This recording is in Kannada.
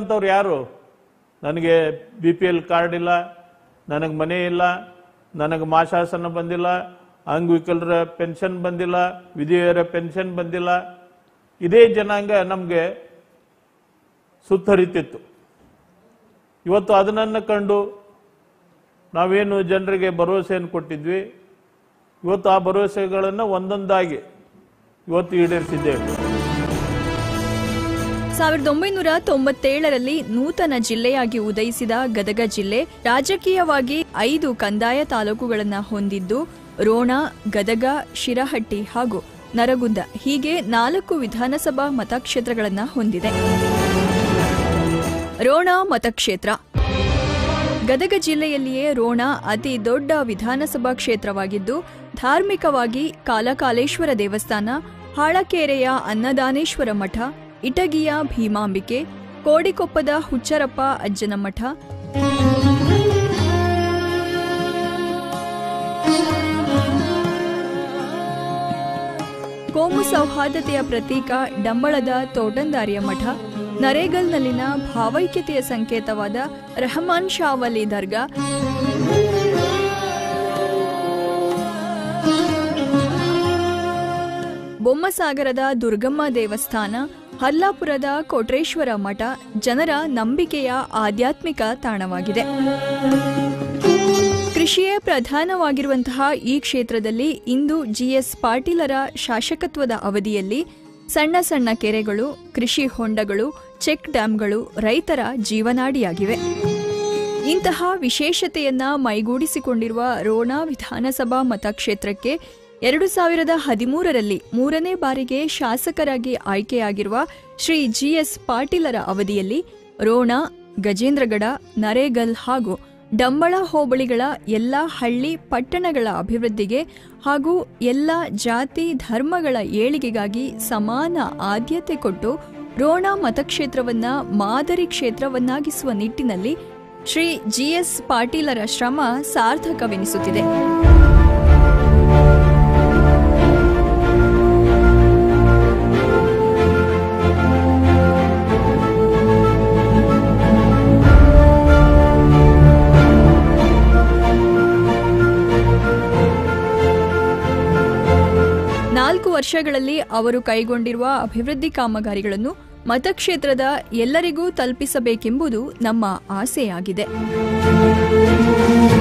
ಅಂತವ್ರು ಯಾರು ನನಗೆ ಬಿ ಪಿ ಎಲ್ ಕಾರ್ಡ್ ಇಲ್ಲ ನನಗೆ ಮನೆ ಇಲ್ಲ ನನಗೆ ಮಾಶಾಸನ ಬಂದಿಲ್ಲ ಅಂಗವಿಕಲರ ಪೆನ್ಷನ್ ಬಂದಿಲ್ಲ ವಿಧವೆಯರ ಪೆನ್ಷನ್ ಬಂದಿಲ್ಲ ಇದೇ ಜನಾಂಗ ನಮಗೆ ಸುತ್ತರಿತಿತ್ತು ಇವತ್ತು ಅದನ್ನು ಕಂಡು ನಾವೇನು ಜನರಿಗೆ ಭರವಸೆಯನ್ನು ಕೊಟ್ಟಿದ್ವಿ ಇವತ್ತು ಆ ಭರವಸೆಗಳನ್ನು ಒಂದೊಂದಾಗಿ ಇವತ್ತು ಈಡೇರಿಸಿದ್ದೇವೆ ಸಾವಿರದ ಒಂಬೈನೂರ ತೊಂಬತ್ತೇಳರಲ್ಲಿ ನೂತನ ಜಿಲ್ಲೆಯಾಗಿ ಉದಯಿಸಿದ ಗದಗ ಜಿಲ್ಲೆ ರಾಜಕೀಯವಾಗಿ ಐದು ಕಂದಾಯ ತಾಲೂಕುಗಳನ್ನು ಹೊಂದಿದ್ದು ರೋಣ ಗದಗ ಶಿರಹಟ್ಟಿ ಹಾಗೂ ನರಗುಂದ ಹೀಗೆ ನಾಲ್ಕು ವಿಧಾನಸಭಾ ಮತಕ್ಷೇತ್ರಗಳನ್ನು ಹೊಂದಿದೆ ರೋಣ ಮತಕ್ಷೇತ್ರ ಗದಗ ಜಿಲ್ಲೆಯಲ್ಲಿಯೇ ರೋಣ ಅತಿ ದೊಡ್ಡ ವಿಧಾನಸಭಾ ಕ್ಷೇತ್ರವಾಗಿದ್ದು ಧಾರ್ಮಿಕವಾಗಿ ಕಾಲಕಾಲೇಶ್ವರ ದೇವಸ್ಥಾನ ಹಾಳಕೆರೆಯ ಅನ್ನದಾನೇಶ್ವರ ಮಠ ಇಟಗಿಯ ಭೀಮಾಂಬಿಕೆ ಕೋಡಿಕೊಪ್ಪದ ಹುಚ್ಚರಪ್ಪ ಅಜ್ಜನ ಮಠ ಕೋಮು ಸೌಹಾರ್ದತೆಯ ಪ್ರತೀಕ ಡಂಬಳದ ತೋಟಂದಾರಿಯ ಮಠ ನರೇಗಲ್ನಲ್ಲಿನ ಭಾವೈಕ್ಯತೆಯ ಸಂಕೇತವಾದ ರೆಹಮಾನ್ ಶಾವಲಿ ದರ್ಗಾ ಬೊಮ್ಮಸಾಗರದ ದುರ್ಗಮ್ಮ ದೇವಸ್ಥಾನ ಹಲ್ಲಾಪುರದ ಕೋಟ್ರೇಶ್ವರ ಮಠ ಜನರ ನಂಬಿಕೆಯ ಆಧ್ಯಾತ್ಮಿಕ ತಾಣವಾಗಿದೆ ಕೃಷಿಯೇ ಪ್ರಧಾನವಾಗಿರುವಂತಹ ಈ ಕ್ಷೇತ್ರದಲ್ಲಿ ಇಂದು ಜಿಎಸ್ ಪಾಟೀಲರ ಶಾಸಕತ್ವದ ಅವಧಿಯಲ್ಲಿ ಸಣ್ಣ ಸಣ್ಣ ಕೆರೆಗಳು ಕೃಷಿ ಹೊಂಡಗಳು ಚೆಕ್ ಡ್ಯಾಂಗಳು ರೈತರ ಜೀವನಾಡಿಯಾಗಿವೆ ಇಂತಹ ವಿಶೇಷತೆಯನ್ನ ಮೈಗೂಡಿಸಿಕೊಂಡಿರುವ ರೋಣ ವಿಧಾನಸಭಾ ಮತಕ್ಷೇತ್ರಕ್ಕೆ ಎರಡು ಸಾವಿರದ ಹದಿಮೂರರಲ್ಲಿ ಮೂರನೇ ಬಾರಿಗೆ ಶಾಸಕರಾಗಿ ಆಯ್ಕೆಯಾಗಿರುವ ಶ್ರೀ ಜಿಎಸ್ ಪಾಟೀಲರ ಅವಧಿಯಲ್ಲಿ ರೋಣ ಗಜೇಂದ್ರಗಡ ನರೇಗಲ್ ಹಾಗೂ ಡಂಬಳ ಹೋಬಳಿಗಳ ಎಲ್ಲ ಹಳ್ಳಿ ಪಟ್ಟಣಗಳ ಅಭಿವೃದ್ಧಿಗೆ ಹಾಗೂ ಎಲ್ಲ ಜಾತಿ ಧರ್ಮಗಳ ಏಳಿಗೆಗಾಗಿ ಸಮಾನ ಆದ್ಯತೆ ಕೊಟ್ಟು ರೋಣ ಮತಕ್ಷೇತ್ರವನ್ನ ಮಾದರಿ ಕ್ಷೇತ್ರವನ್ನಾಗಿಸುವ ನಿಟ್ಟಿನಲ್ಲಿ ಶ್ರೀ ಜಿಎಸ್ ಪಾಟೀಲರ ಶ್ರಮ ಸಾರ್ಥಕವೆನಿಸುತ್ತಿದೆ ನಾಲ್ಕು ವರ್ಷಗಳಲ್ಲಿ ಅವರು ಕೈಗೊಂಡಿರುವ ಅಭಿವೃದ್ಧಿ ಕಾಮಗಾರಿಗಳನ್ನು ಮತಕ್ಷೇತ್ರದ ಎಲ್ಲರಿಗೂ ತಲುಪಿಸಬೇಕೆಂಬುದು ನಮ್ಮ ಆಸೆಯಾಗಿದೆ